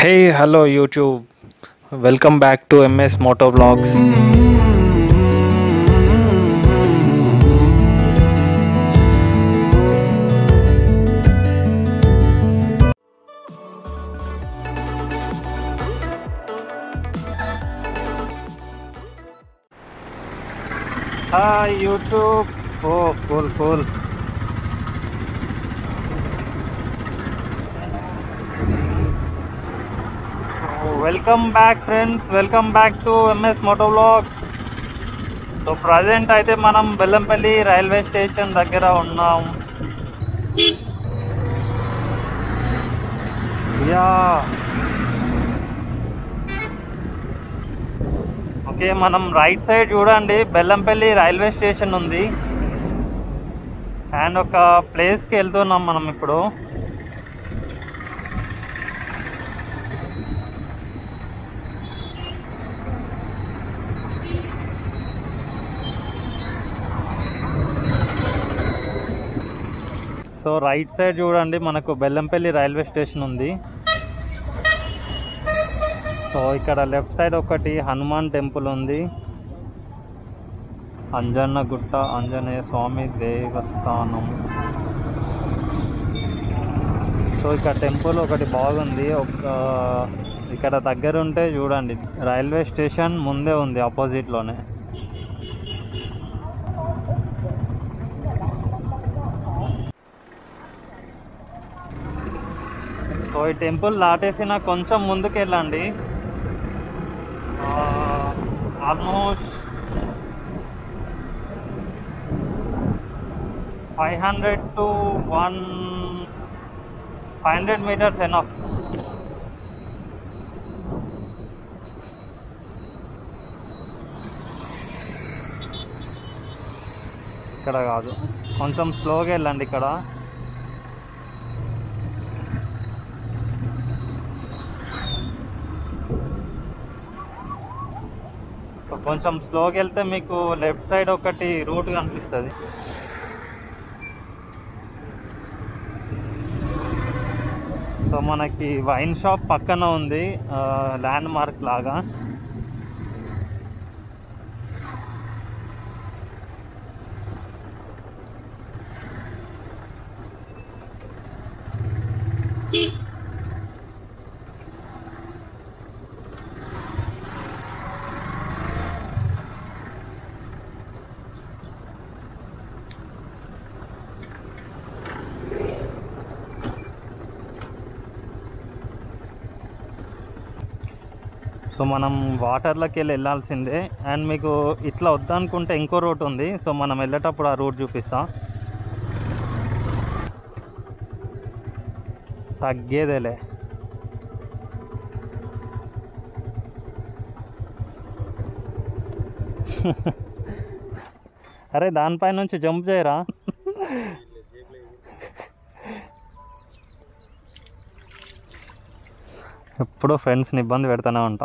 Hey, hello YouTube. Welcome back to MS Moto Vlogs. Hi YouTube. Oh, cool, cool. Welcome back friends welcome back to MS moto vlog so present అయితే మనం Bellampalli railway station దగ్గర ఉన్నాం ya okay మనం right side చూడండి Bellampalli railway station ఉంది and ఒక ప్లేస్కి వెళ్తున్నాం మనం ఇప్పుడు సో రైట్ సైడ్ చూడండి మనకు బెల్లంపల్లి రైల్వే స్టేషన్ ఉంది సో ఇక్కడ లెఫ్ట్ సైడ్ ఒకటి హనుమాన్ టెంపుల్ ఉంది అంజన్న గుట్ట ఆంజనేయ స్వామి దేవస్థానం సో ఇక్కడ టెంపుల్ ఒకటి బాగుంది ఒక ఇక్కడ దగ్గర ఉంటే చూడండి రైల్వే స్టేషన్ ముందే ఉంది ఆపోజిట్లోనే సో ఈ టెంపుల్ దాటేసిన కొంచెం ముందుకు వెళ్ళండి almost five hundred to one five hundred metres enough ఇక్కడ కాదు కొంచెం స్లోగా వెళ్ళండి ఇక్కడ సో కొంచెం స్లోగా వెళ్తే మీకు లెఫ్ట్ సైడ్ ఒకటి రూట్ కనిపిస్తుంది సో మనకి వైన్ షాప్ పక్కన ఉంది ల్యాండ్ మార్క్ లాగా సో మనం వాటర్లోకి వెళ్ళి వెళ్ళాల్సిందే అండ్ మీకు ఇట్లా వద్దనుకుంటే ఇంకో రూట్ ఉంది సో మనం వెళ్ళేటప్పుడు ఆ రూట్ చూపిస్తా తగ్గేదేలే అరే దానిపై నుంచి జంప్ చేయరా ఎప్పుడూ ఫ్రెండ్స్ని ఇబ్బంది పెడతానే ఉంటా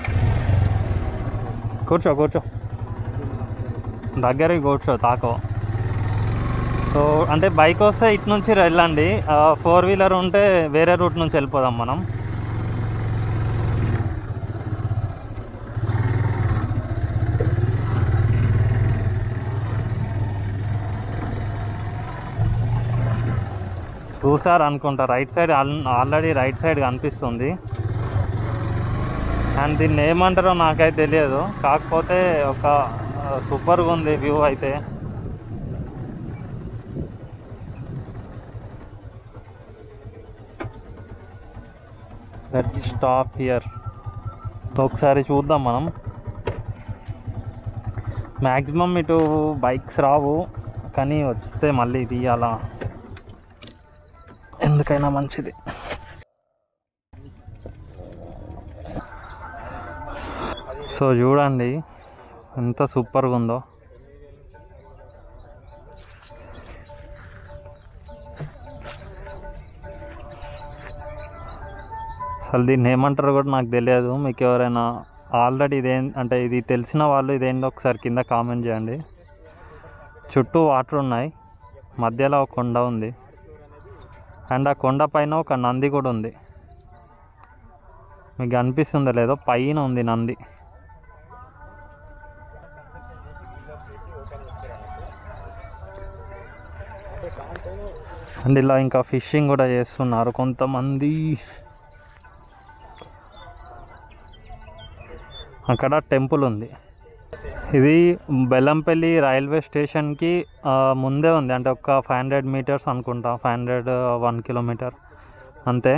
కూర్చో కూర్చో దగ్గరికి కూర్చో తాకో సో అంటే బైక్ వస్తే ఇటు నుంచి వెళ్ళండి ఫోర్ వీలర్ ఉంటే వేరే రూట్ నుంచి వెళ్ళిపోదాం మనం చూసారు అనుకుంటా right side already right side కనిపిస్తుంది అండ్ దీన్ని ఏమంటారో నాకైతే తెలియదు కాకపోతే ఒక సూపర్గా ఉంది వ్యూ అయితే లెట్ స్టాప్ హియర్ ఒకసారి చూద్దాం మనం మ్యాక్సిమం ఇటు బైక్స్ రావు కానీ వస్తే మళ్ళీ తీయాలా ఎందుకైనా మంచిది సో చూడండి ఎంత సూపర్గా ఉందో అసలు దీన్ని ఏమంటారో కూడా నాకు తెలియదు మీకు ఎవరైనా ఆల్రెడీ ఇదేం అంటే ఇది తెలిసిన వాళ్ళు ఇదేందో ఒకసారి కింద కామెంట్ చేయండి చుట్టూ వాటర్ ఉన్నాయి మధ్యలో ఒక కొండ ఉంది అండ్ ఆ కొండ పైన ఒక నంది కూడా ఉంది మీకు అనిపిస్తుందో లేదో పైన ఉంది నంది అండ్ ఇలా ఇంకా ఫిషింగ్ కూడా చేస్తున్నారు కొంతమంది అక్కడ టెంపుల్ ఉంది ఇది బెల్లంపల్లి రైల్వే స్టేషన్కి ఆ, ముందే ఉంది అంటే ఒక ఫైవ్ హండ్రెడ్ మీటర్స్ అనుకుంటా ఫైవ్ హండ్రెడ్ వన్ కిలోమీటర్ అంతే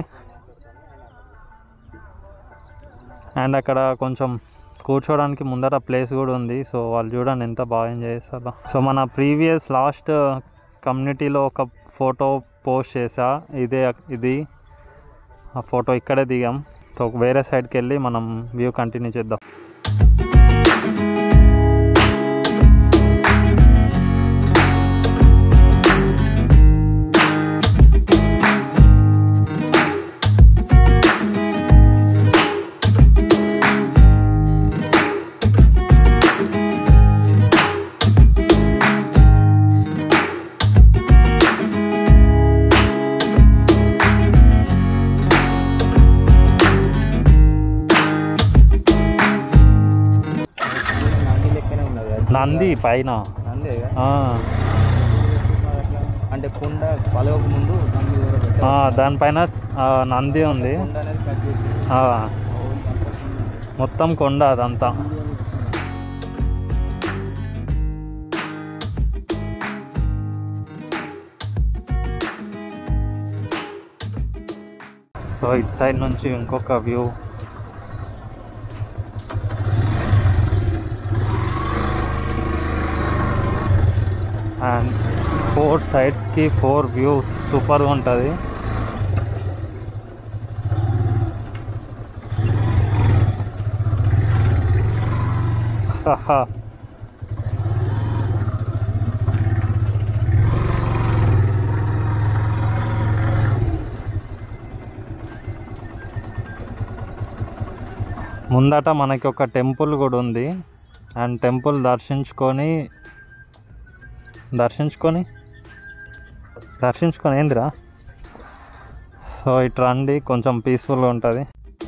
అండ్ అక్కడ కొంచెం కూర్చోవడానికి ముందర ప్లేస్ కూడా ఉంది సో వాళ్ళు చూడండి ఎంత బాగా ఎంజాయ్ చేస్తారో సో మన ప్రీవియస్ లాస్ట్ కమ్యూనిటీలో ఒక ఫోటో పోస్ట్ చేసా ఇదే ఇది ఆ ఫోటో ఇక్కడే దిగాం సో వేరే సైడ్కి వెళ్ళి మనం వ్యూ కంటిన్యూ చేద్దాం నంది లెక్కనే ఉన్నది అది. నంది పైన నందే ఆ, అంటే కుండ పలవక ముందు నంది కూడా పెట్టారు. ఆ, దానిపైన ఆ, నంది ఉంది కుండ అనేది కట్ చేసి ఆ, ఓ ఇదంతా కుండ. మొత్తం కొండ అదంతా సో ఇటు సైడ్ నుంచి ఇంకొక వ్యూ అండ్ ఫోర్ సైడ్స్కి ఫోర్ వ్యూ సూపర్గా ఉంటుంది haha ముందట మనకి ఒక టెంపుల్ కూడా ఉంది అండ్ టెంపుల్ దర్శించుకొని దర్శించుకొని దర్శించుకొని ఏందిరా సో ఇటు రండి కొంచెం పీస్ఫుల్గా ఉంటుంది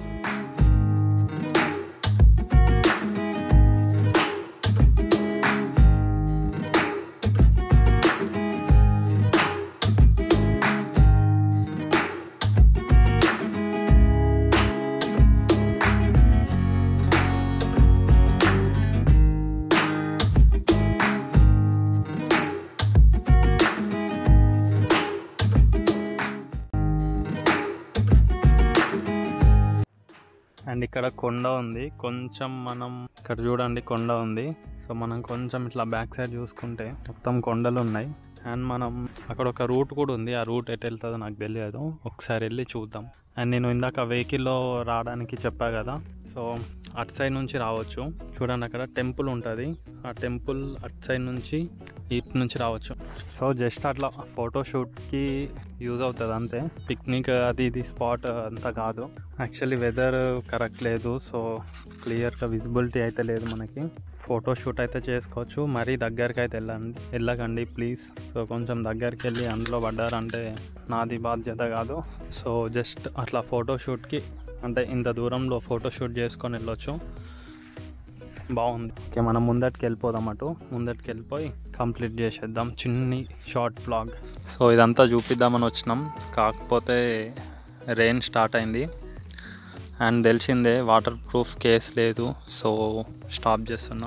అండ్ ఇక్కడ కొండ ఉంది కొంచెం మనం ఇక్కడ చూడండి కొండ ఉంది సో మనం కొంచెం ఇట్లా బ్యాక్ సైడ్ చూసుకుంటే మొత్తం కొండలు ఉన్నాయి అండ్ మనం అక్కడ ఒక రూట్ కూడా ఉంది ఆ రూట్ ఎటు వెళ్తుందో నాకు తెలియదు ఒకసారి వెళ్ళి చూద్దాం అండ్ నేను ఇందాక వెహికల్లో రావడానికి చెప్పా కదా సో అటు సైడ్ నుంచి రావచ్చు చూడండి అక్కడ టెంపుల్ ఉంటుంది ఆ టెంపుల్ అటు సైడ్ నుంచి ఇటు నుంచి రావచ్చు సో జస్ట్ అట్లా ఫోటోషూట్కి యూజ్ అవుతుంది అంతే పిక్నిక్ అది ఇది స్పాట్ అంతా కాదు యాక్చువల్లీ వెదర్ కరెక్ట్ లేదు సో క్లియర్గా విజిబిలిటీ అయితే లేదు మనకి ఫోటోషూట్ అయితే చేసుకోవచ్చు మరీ దగ్గరికి అయితే వెళ్ళండి వెళ్ళకండి ప్లీజ్ సో కొంచెం దగ్గరికి వెళ్ళి అందులో పడ్డారంటే నాది బాధ్యత కాదు సో జస్ట్ అట్లా ఫోటోషూట్కి అంటే ఇంత దూరంలో ఫోటోషూట్ చేసుకొని వెళ్ళొచ్చు బాగుంది ఓకే మనం ముందటికి వెళ్ళిపోదాం అటు ముందటికి వెళ్ళిపోయి కంప్లీట్ చేసేద్దాం చిన్ని షార్ట్ బ్లాగ్ సో ఇదంతా చూపిద్దామని వచ్చినాం కాకపోతే రెయిన్ స్టార్ట్ అయింది అండ్ తెలిసిందే వాటర్ ప్రూఫ్ కేస్ లేదు సో స్టాప్ చేస్తున్నా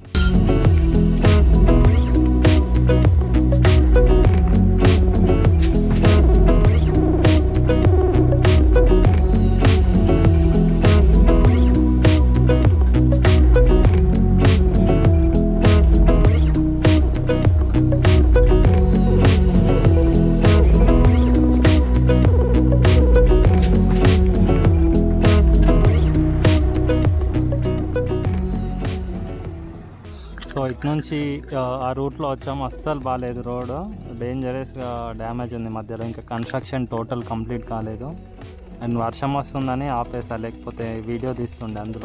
సో ఇటు నుంచి ఆ, ఆ రూట్లో వచ్చాము అస్సలు బాగాలేదు రోడ్ డేంజరస్గా డ్యామేజ్ ఉంది మధ్యలో ఇంకా కన్స్ట్రక్షన్ టోటల్ కంప్లీట్ కాలేదు అండ్ వర్షం వస్తుందని ఆపేసా లేకపోతే వీడియో తీస్తుండే అందులో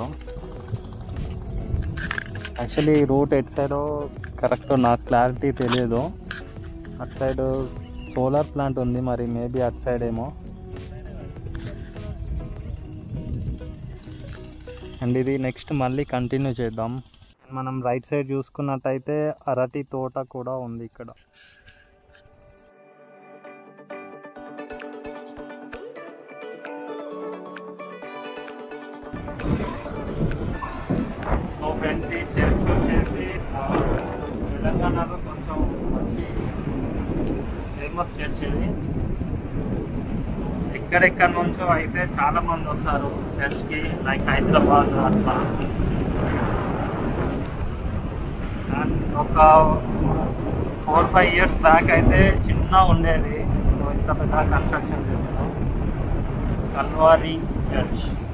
యాక్చువల్లీ రూట్ ఎటు సైడో కరెక్ట్ నాకు క్లారిటీ తెలియదు అటు సైడ్ సోలార్ ప్లాంట్ ఉంది మరి మేబీ అటు సైడ్ ఏమో అండ్ ఇది నెక్స్ట్ మళ్ళీ కంటిన్యూ చేద్దాం మనం రైట్ సైడ్ చూసుకున్నట్టయితే అరటి తోట కూడా ఉంది ఇక్కడ సో ఫ్రెండ్స్ ఈ చర్చ్ వచ్చేసి ఆ, తెలంగాణలో కొంచెం మంచి ఫేమస్ చర్చ్ ఇది ఎక్కడెక్కడ నుంచో అయితే చాలా మంది వస్తారు చర్చ్కి లైక్ హైదరాబాద్ అట్లా అండ్ ఒక ఫోర్ ఫైవ్ ఇయర్స్ బ్యాక్ అయితే చిన్న ఉండేది సో ఇంత పెద్ద కన్స్ట్రక్షన్ చేశారు కల్వారి చర్చ్